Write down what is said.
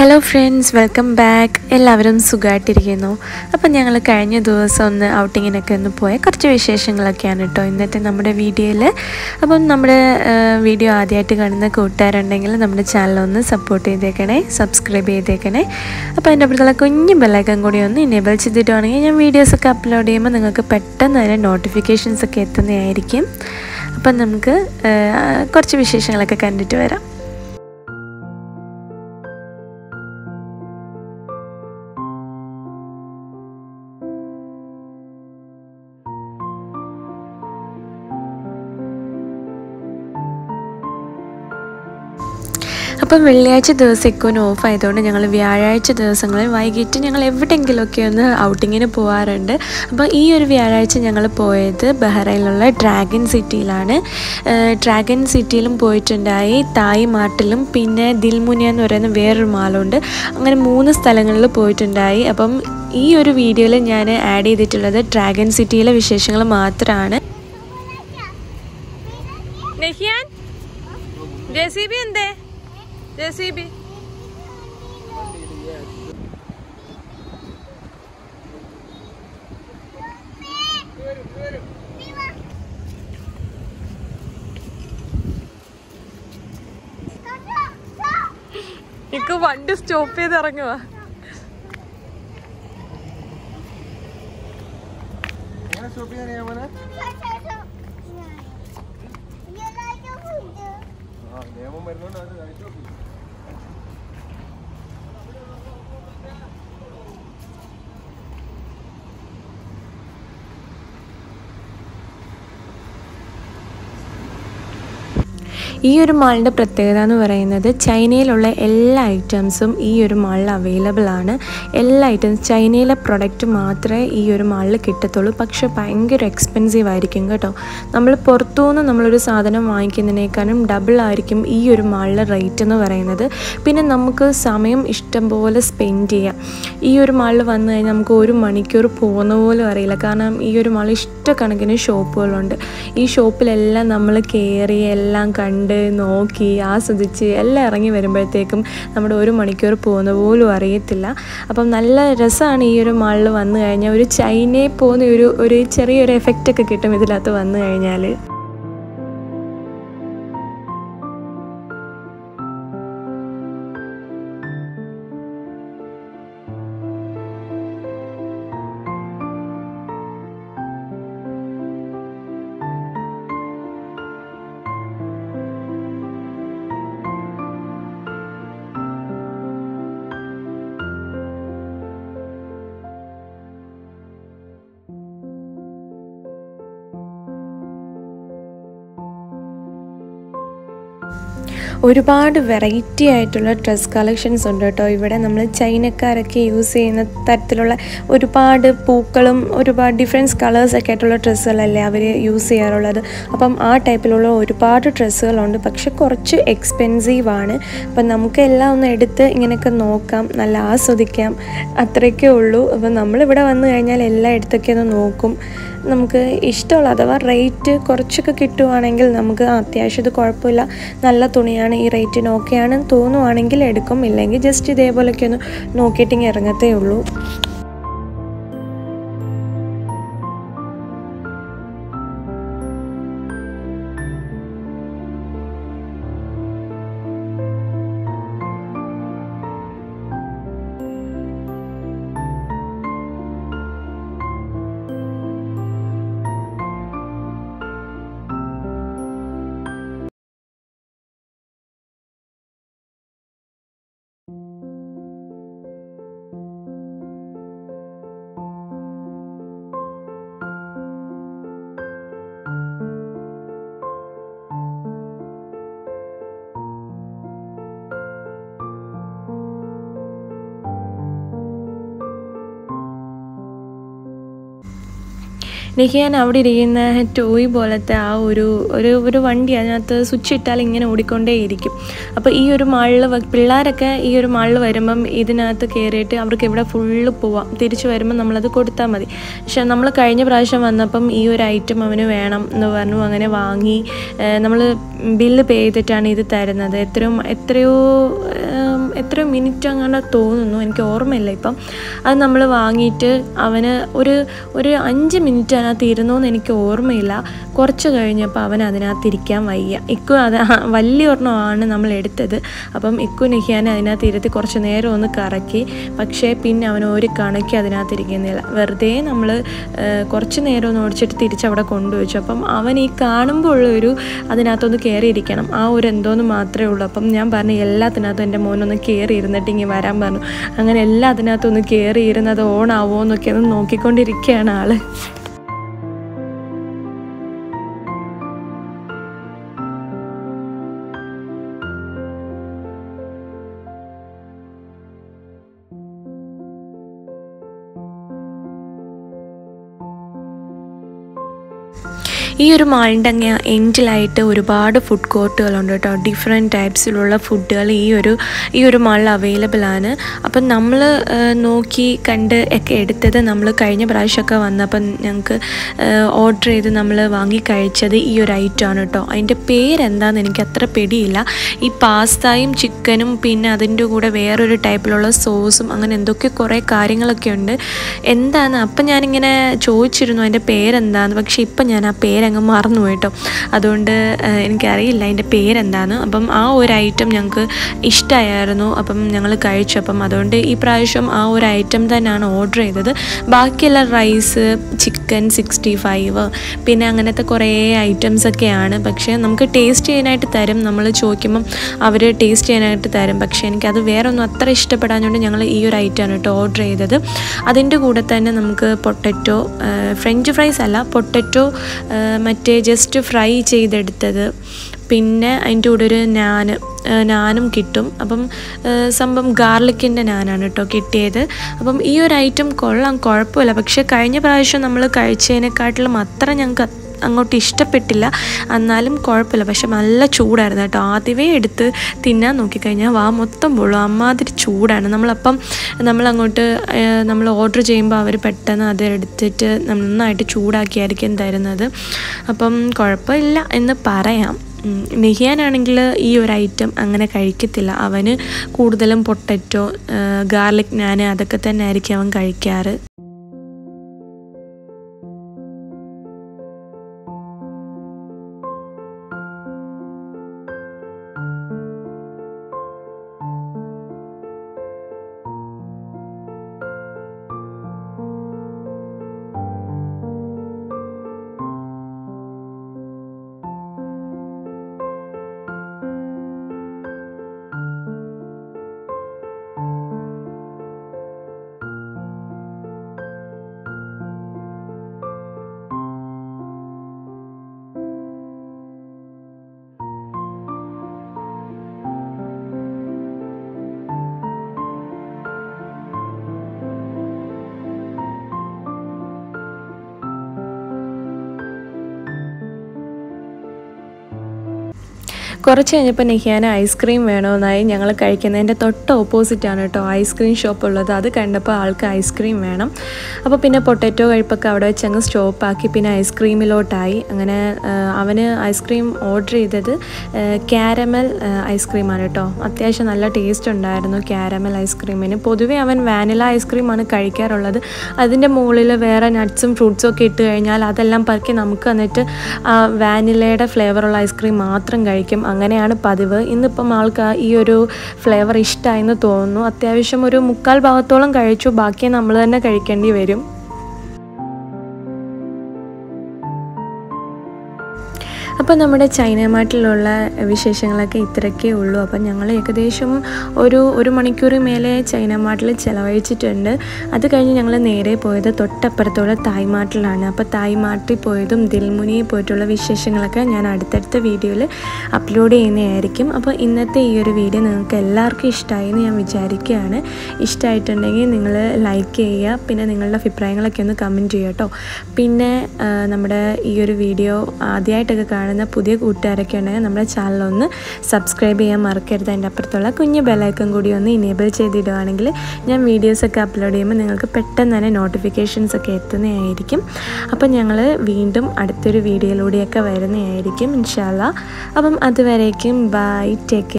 hello friends welcome back എല്ലാവരും സുഖമായിട്ടിരിക്കുന്നു അപ്പം ഞങ്ങൾ കഴിഞ്ഞ ദിവസം ഒന്ന് ഔട്ടിങ്ങിനൊക്കെ ഒന്ന് പോയ കുറച്ച് വിശേഷങ്ങളൊക്കെയാണ് കേട്ടോ ഇന്നത്തെ നമ്മുടെ വീഡിയോയിൽ അപ്പം നമ്മുടെ വീഡിയോ ആദ്യമായിട്ട് കാണുന്ന കൂട്ടുകാരുണ്ടെങ്കിൽ നമ്മുടെ ചാനലൊന്ന് സപ്പോർട്ട് ചെയ്തേക്കണേ സബ്സ്ക്രൈബ് ചെയ്തേക്കണേ അപ്പോൾ അതിൻ്റെ അപ്പുറത്തുള്ള കുഞ്ഞു ബെല്ലൈക്കൻ കൂടി ഒന്ന് ഇനേബിൾ ചെയ്തിട്ടുവാണെങ്കിൽ ഞാൻ വീഡിയോസൊക്കെ അപ്ലോഡ് ചെയ്യുമ്പോൾ നിങ്ങൾക്ക് പെട്ടെന്ന് തന്നെ നോട്ടിഫിക്കേഷൻസ് ഒക്കെ എത്തുന്നതായിരിക്കും അപ്പം നമുക്ക് ആ, കുറച്ച് വിശേഷങ്ങളൊക്കെ കണ്ടിട്ട് വരാം അപ്പം വെള്ളിയാഴ്ച ദിവസം എക്കോന് ഓഫ് ആയതുകൊണ്ട് ഞങ്ങൾ വ്യാഴാഴ്ച ദിവസങ്ങളിൽ വൈകിട്ട് ഞങ്ങൾ എവിടെയെങ്കിലുമൊക്കെ ഒന്ന് ഔട്ടിങ്ങിന് പോകാറുണ്ട് അപ്പോൾ ഈ ഒരു വ്യാഴാഴ്ച ഞങ്ങൾ പോയത് ബഹ്റൈനിലുള്ള ഡ്രാഗൺ സിറ്റിയിലാണ് ഏഹ് ഡ്രാഗൺ സിറ്റിയിലും പോയിട്ടുണ്ടായി തായ് മാർട്ടിലും പിന്നെ ദിൽമുനിയ എന്ന് പറയുന്ന വേറൊരു മാളുണ്ട് അങ്ങനെ മൂന്ന് സ്ഥലങ്ങളിൽ പോയിട്ടുണ്ടായി അപ്പം ഈ ഒരു വീഡിയോയിൽ ഞാൻ ആഡ് ചെയ്തിട്ടുള്ളത് ഡ്രാഗൺ സിറ്റിയിലെ വിശേഷങ്ങൾ മാത്രമാണ് നെഹിയാൻ ജെ സി ബി എന്തേ ജെ സി ബി എനിക്ക് വണ്ടി സ്റ്റോപ്പ് ചെയ്ത് ഇറങ്ങുക നിയമം വരുന്നോണ്ട് അത് കഴിച്ചു നോക്കി ഈ ഒരു മാളിൻ്റെ പ്രത്യേകത എന്ന് പറയുന്നത് ചൈനയിലുള്ള എല്ലാ ഐറ്റംസും ഈ ഒരു മാളിൽ അവൈലബിൾ ആണ് എല്ലാ ഐറ്റംസ് ചൈനയിലെ പ്രൊഡക്റ്റ് മാത്രമേ ഈ ഒരു മാളിൽ കിട്ടത്തുള്ളൂ പക്ഷെ ഭയങ്കര എക്സ്പെൻസീവ് ആയിരിക്കും കേട്ടോ നമ്മൾ പുറത്തുനിന്ന് നമ്മളൊരു സാധനം വാങ്ങിക്കുന്നതിനേക്കാളും ഡബിൾ ആയിരിക്കും ഈ ഒരു മാളിലെ റേറ്റ് എന്ന് പറയുന്നത് പിന്നെ നമുക്ക് സമയം ഇഷ്ടം പോലെ സ്പെൻഡ് ചെയ്യാം ഈ ഒരു മാളിൽ വന്നു കഴിഞ്ഞാൽ നമുക്ക് ഒരു മണിക്കൂർ പോകുന്ന പോലും അറിയില്ല കാരണം ഈ ഒരു മാളിൽ ഇഷ്ടക്കണക്കിന് ഷോപ്പുകളുണ്ട് ഈ ഷോപ്പിലെല്ലാം നമ്മൾ കയറി എല്ലാം കണ്ട് നോക്കി ആസ്വദിച്ച് എല്ലാം ഇറങ്ങി വരുമ്പോഴത്തേക്കും നമ്മുടെ ഒരു മണിക്കൂർ പോകുന്ന പോലും അറിയത്തില്ല അപ്പം നല്ല രസമാണ് ഈ ഒരു മാളിൽ വന്നു കഴിഞ്ഞാൽ ഒരു ചൈനയിൽ പോകുന്ന ഒരു ഒരു ചെറിയൊരു എഫക്റ്റ് ഒക്കെ കിട്ടും ഇതിനകത്ത് വന്നു കഴിഞ്ഞാൽ ഒരുപാട് വെറൈറ്റി ആയിട്ടുള്ള ഡ്രസ് കളക്ഷൻസ് ഉണ്ട് കേട്ടോ ഇവിടെ നമ്മൾ ചൈനക്കാരൊക്കെ യൂസ് ചെയ്യുന്ന തരത്തിലുള്ള ഒരുപാട് പൂക്കളും ഒരുപാട് ഡിഫറെൻസ് കളേഴ്സ് ഒക്കെ ആയിട്ടുള്ള ഡ്രസ്സുകളല്ലേ അവർ യൂസ് ചെയ്യാറുള്ളത് അപ്പം ആ ടൈപ്പിലുള്ള ഒരുപാട് ഡ്രസ്സുകളുണ്ട് പക്ഷെ കുറച്ച് എക്സ്പെൻസീവ് ആണ് അപ്പം നമുക്ക് എല്ലാം ഒന്ന് എടുത്ത് ഇങ്ങനെയൊക്കെ നോക്കാം നല്ല ആസ്വദിക്കാം അത്രയൊക്കെ ഉള്ളൂ അപ്പം നമ്മളിവിടെ വന്നു കഴിഞ്ഞാൽ എല്ലാം എടുത്തൊക്കെ ഒന്ന് നോക്കും നമുക്ക് ഇഷ്ടമുള്ള അഥവാ റേറ്റ് കുറച്ചൊക്കെ കിട്ടുവാണെങ്കിൽ നമുക്ക് ആ, അത്യാവശ്യം ഇത് കുഴപ്പമില്ല നല്ല തുണിയാണ് ഈ റേറ്റിന് ഓക്കെയാണെന്ന് തോന്നുവാണെങ്കിൽ എടുക്കും ഇല്ലെങ്കിൽ ജസ്റ്റ് ഇതേപോലെയൊക്കെ ഒന്ന് നോക്കിയിട്ടിങ്ങനെ ഇറങ്ങത്തേ ഉള്ളൂ നിഹിയാൻ അവിടെ ഇരിക്കുന്ന ടോയ് പോലത്തെ ആ ഒരു ഒരു ഒരു വണ്ടി അതിനകത്ത് സ്വിച്ച് ഇട്ടാൽ ഇങ്ങനെ ഓടിക്കൊണ്ടേയിരിക്കും അപ്പോൾ ഈ ഒരു മാളിൽ പിള്ളേരൊക്കെ ഈ ഒരു മാളിൽ വരുമ്പം ഇതിനകത്ത് കയറിയിട്ട് അവർക്ക് ഇവിടെ ഫുള്ള് പോവാം തിരിച്ചു വരുമ്പോൾ നമ്മളത് കൊടുത്താൽ മതി പക്ഷെ നമ്മൾ കഴിഞ്ഞ പ്രാവശ്യം വന്നപ്പം ഈ ഒരു ഐറ്റം അവന് വേണം എന്ന് പറഞ്ഞു അങ്ങനെ വാങ്ങി നമ്മൾ ബില്ല് പേ ചെയ്തിട്ടാണ് ഇത് തരുന്നത് എത്രയോ എത്രയോ ഏം, എത്രയോ മിനിറ്റ് അങ്ങനെ തോന്നുന്നു എനിക്ക് ഓർമ്മയില്ല ഇപ്പം അത് നമ്മൾ വാങ്ങിയിട്ട് അവന് ഒരു ഒരു അഞ്ച് മിനിറ്റ് അതിനകത്ത് ഇരുന്നു എന്ന് എനിക്ക് ഓർമ്മയില്ല കുറച്ച് കഴിഞ്ഞപ്പോൾ അവൻ അതിനകത്ത് ഇരിക്കാൻ വയ്യ ഇക്കു അത് ആ വലിയ ഒരെണ്ണമാണ് നമ്മൾ എടുത്തത് അപ്പം ഇക്കു നിഹിയാൻ അതിനകത്ത് ഇരുത്തി കുറച്ച് നേരം ഒന്ന് കറക്കി പക്ഷേ പിന്നെ അവൻ ഒരു കണക്കി അതിനകത്ത് ഇരിക്കുന്നില്ല വെറുതെ നമ്മൾ കുറച്ച് നേരം ഒന്ന് ഓടിച്ചിട്ട് തിരിച്ചവിടെ കൊണ്ടുവച്ചു അപ്പം അവൻ ഈ കാണുമ്പോൾ ഉള്ളൊരു അതിനകത്തൊന്ന് കയറിയിരിക്കണം ആ ഒരു എന്തോന്ന് മാത്രമേ ഉള്ളൂ അപ്പം ഞാൻ പറഞ്ഞു എല്ലാത്തിനകത്തും എൻ്റെ മോനൊന്ന് കയറി ഇരുന്നിട്ട് ഇങ്ങനെ വരാൻ പറഞ്ഞു അങ്ങനെ എല്ലാ അതിനകത്തും ഒന്ന് കയറി ഇരുന്നത് ഓണാവോ എന്നൊക്കെ ഒന്ന് നോക്കിക്കൊണ്ടിരിക്കുകയാണ് ആള് ഈ ഒരു മാളിൻ്റെ അങ്ങ് എൻഡിലായിട്ട് ഒരുപാട് ഫുഡ് കോർട്ടുകളുണ്ട് കേട്ടോ ഡിഫറെൻറ്റ് ടൈപ്സിലുള്ള ഫുഡുകൾ ഈ ഒരു ഈ ഒരു മാളിൽ അവൈലബിൾ ആണ് അപ്പം നമ്മൾ നോക്കി കണ്ട് ഒക്കെ എടുത്തത് നമ്മൾ കഴിഞ്ഞ പ്രാവശ്യമൊക്കെ വന്നപ്പം ഞങ്ങൾക്ക് ഓർഡർ ചെയ്ത് നമ്മൾ വാങ്ങി കഴിച്ചത് ഈ ഒരു ഐറ്റം ആണ് കേട്ടോ അതിൻ്റെ പേരെന്താണെന്ന് എനിക്ക് അത്ര പിടിയില്ല ഈ പാസ്തയും ചിക്കനും പിന്നെ അതിൻ്റെ കൂടെ വേറൊരു ടൈപ്പിലുള്ള സോസും അങ്ങനെ എന്തൊക്കെ കുറേ കാര്യങ്ങളൊക്കെ ഉണ്ട് എന്താണ് അപ്പം ഞാനിങ്ങനെ ചോദിച്ചിരുന്നു അതിൻ്റെ പേരെന്താന്ന് പക്ഷേ ഇപ്പം ഞാൻ ആ പേരങ്ങ് മറന്നു കേട്ടോ അതുകൊണ്ട് ഏഹ്, എനിക്കറിയില്ല അതിൻ്റെ പേരെന്താന്ന് അപ്പം ആ ഒരു ഐറ്റം ഞങ്ങൾക്ക് ഇഷ്ടമായിരുന്നു അപ്പം ഞങ്ങൾ കഴിച്ചു അപ്പം അതുകൊണ്ട് ഈ പ്രാവശ്യം ആ ഒരു ഐറ്റം തന്നെയാണ് ഓർഡർ ചെയ്തത് ബാക്കിയുള്ള റൈസ് ചിക്കൻ സിക്സ്റ്റി ഫൈവ് പിന്നെ അങ്ങനത്തെ കുറേ ഐറ്റംസ് ഒക്കെയാണ് പക്ഷേ നമുക്ക് ടേസ്റ്റ് ചെയ്യാനായിട്ട് തരും നമ്മൾ ചോദിക്കുമ്പം അവർ ടേസ്റ്റ് ചെയ്യാനായിട്ട് തരും പക്ഷേ എനിക്കത് വേറെ ഒന്നും അത്ര ഇഷ്ടപ്പെടാഞ്ഞുകൊണ്ട് ഞങ്ങൾ ഈ ഒരു ഐറ്റമാണ് കേട്ടോ ഓർഡർ ചെയ്തത് അതിൻ്റെ കൂടെ തന്നെ നമുക്ക് പൊട്ടറ്റോ ഫ്രഞ്ച് ഫ്രൈസ് അല്ല പൊട്ടറ്റോ മറ്റേ ജസ്റ്റ് ഫ്രൈ ചെയ്തെടുത്തത് പിന്നെ അതിൻ്റെ കൂടെ ഒരു നാന് നാനും കിട്ടും അപ്പം ഏഹ് സംഭവം ഗാർലിക്കിൻ്റെ നാനാണ് കേട്ടോ കിട്ടിയത് അപ്പം ഈ ഒരു ഐറ്റം കൊള്ളാം കുഴപ്പമില്ല പക്ഷേ കഴിഞ്ഞ പ്രാവശ്യം നമ്മൾ കഴിച്ചതിനെക്കാട്ടിലും അത്ര ഞങ്ങൾക്ക് അങ്ങോട്ട് ഇഷ്ടപ്പെട്ടില്ല എന്നാലും കുഴപ്പമില്ല പക്ഷെ നല്ല ചൂടായിരുന്നു കേട്ടോ ആദ്യമേ എടുത്ത് തിന്നാൻ നോക്കിക്കഴിഞ്ഞാൽ വാ മൊത്തം പൊള്ളും അമ്മാതിരി ചൂടാണ് നമ്മളപ്പം നമ്മളങ്ങോട്ട് ഏഹ്, നമ്മൾ ഓർഡർ ചെയ്യുമ്പോൾ അവർ പെട്ടെന്ന് അത് എടുത്തിട്ട് നന്നായിട്ട് ചൂടാക്കിയായിരിക്കും തരുന്നത് അപ്പം കുഴപ്പമില്ല എന്ന് പറയാം ഉം, നിഹിയാനാണെങ്കിൽ ഈ ഒരു ഐറ്റം അങ്ങനെ കഴിക്കത്തില്ല അവന് കൂടുതലും പൊട്ടറ്റോ ഗാർലിക് നാന് അതൊക്കെ തന്നെ ആയിരിക്കും അവൻ കഴിക്കാറ് കുറച്ച് കഴിഞ്ഞപ്പോൾ നെഹിയാന ഐസ്ക്രീം വേണമെന്നായി ഞങ്ങൾ കഴിക്കുന്നതിൻ്റെ തൊട്ട് ഓപ്പോസിറ്റാണ് കേട്ടോ ഐസ്ക്രീം ഷോപ്പ് ഉള്ളത് അത് കണ്ടപ്പോൾ ആൾക്ക് ഐസ്ക്രീം വേണം അപ്പോൾ പിന്നെ പൊട്ടറ്റോ കഴിപ്പൊക്കെ അവിടെ വെച്ച് അങ്ങ് സ്റ്റോപ്പാക്കി പിന്നെ ഐസ്ക്രീമിലോട്ടായി അങ്ങനെ ആ, അവന് ഐസ്ക്രീം ഓർഡർ ചെയ്തത് ക്യാരമൽ ഐസ്ക്രീമാണ് കേട്ടോ അത്യാവശ്യം നല്ല ടേസ്റ്റ് ഉണ്ടായിരുന്നു ക്യാരമൽ ഐസ്ക്രീമിന് പൊതുവേ അവൻ വാനില ഐസ്ക്രീമാണ് കഴിക്കാറുള്ളത് അതിൻ്റെ മുകളിൽ വേറെ നട്ട്സും ഫ്രൂട്ട്സും ഒക്കെ ഇട്ട് കഴിഞ്ഞാൽ അതെല്ലാം പറക്കി നമുക്ക് എന്നിട്ട് ആ വാനിലയുടെ ഫ്ലേവറുള്ള ഐസ്ക്രീം മാത്രം കഴിക്കും അങ്ങനെയാണ് പതിവ് ഇന്നിപ്പം ആൾക്ക് ആ ഈ ഒരു ഫ്ലേവർ ഇഷ്ടമായെന്ന് തോന്നുന്നു അത്യാവശ്യം ഒരു മുക്കാൽ ഭാഗത്തോളം കഴിച്ചു ബാക്കി നമ്മൾ തന്നെ കഴിക്കേണ്ടി വരും അപ്പോൾ അപ്പോൾ നമ്മുടെ ചൈന മാർട്ടിലുള്ള വിശേഷങ്ങളൊക്കെ ഇത്രയൊക്കെ ഉള്ളൂ അപ്പം ഞങ്ങൾ ഏകദേശം ഒരു ഒരു മണിക്കൂർ മേലെ ചൈന മാർട്ടിൽ ചിലവഴിച്ചിട്ടുണ്ട് അത് കഴിഞ്ഞ് ഞങ്ങൾ നേരെ പോയത് തൊട്ടപ്പുറത്തുള്ള തായ് മാർട്ടിലാണ് അപ്പോൾ തായ് മാർട്ടിൽ പോയതും ദിൽമുനിയിൽ പോയിട്ടുള്ള വിശേഷങ്ങളൊക്കെ ഞാൻ അടുത്തടുത്ത വീഡിയോയിൽ അപ്ലോഡ് ചെയ്യുന്നതായിരിക്കും അപ്പോൾ ഇന്നത്തെ ഈ ഒരു വീഡിയോ നിങ്ങൾക്ക് എല്ലാവർക്കും ഇഷ്ടമായി എന്ന് ഞാൻ വിചാരിക്കുകയാണ് ഇഷ്ടമായിട്ടുണ്ടെങ്കിൽ നിങ്ങൾ ലൈക്ക് ചെയ്യുക പിന്നെ നിങ്ങളുടെ അഭിപ്രായങ്ങളൊക്കെ ഒന്ന് കമൻറ്റ് ചെയ്യുക കേട്ടോ പിന്നെ ആ, നമ്മുടെ ഈ ഒരു വീഡിയോ ആദ്യമായിട്ടൊക്കെ കാണുന്ന പുതിയ കൂട്ടുകാരൊക്കെ ഉണ്ടെങ്കിൽ നമ്മുടെ ചാനലൊന്ന് സബ്സ്ക്രൈബ് ചെയ്യാൻ മറക്കരുത് അതിൻ്റെ അപ്പുറത്തുള്ള കുഞ്ഞ് ബെലൈക്കൺ കൂടി ഒന്ന് ഇനേബിൾ ചെയ്തിടുവാണെങ്കിൽ ഞാൻ വീഡിയോസൊക്കെ അപ്ലോഡ് ചെയ്യുമ്പോൾ നിങ്ങൾക്ക് പെട്ടെന്ന് തന്നെ നോട്ടിഫിക്കേഷൻസ് ഒക്കെ എത്തുന്നതായിരിക്കും അപ്പം ഞങ്ങൾ വീണ്ടും അടുത്തൊരു വീഡിയോയിലൂടെയൊക്കെ വരുന്നതായിരിക്കും ഇൻഷാല്ല അപ്പം അതുവരേക്കും ബൈ ടേക്ക്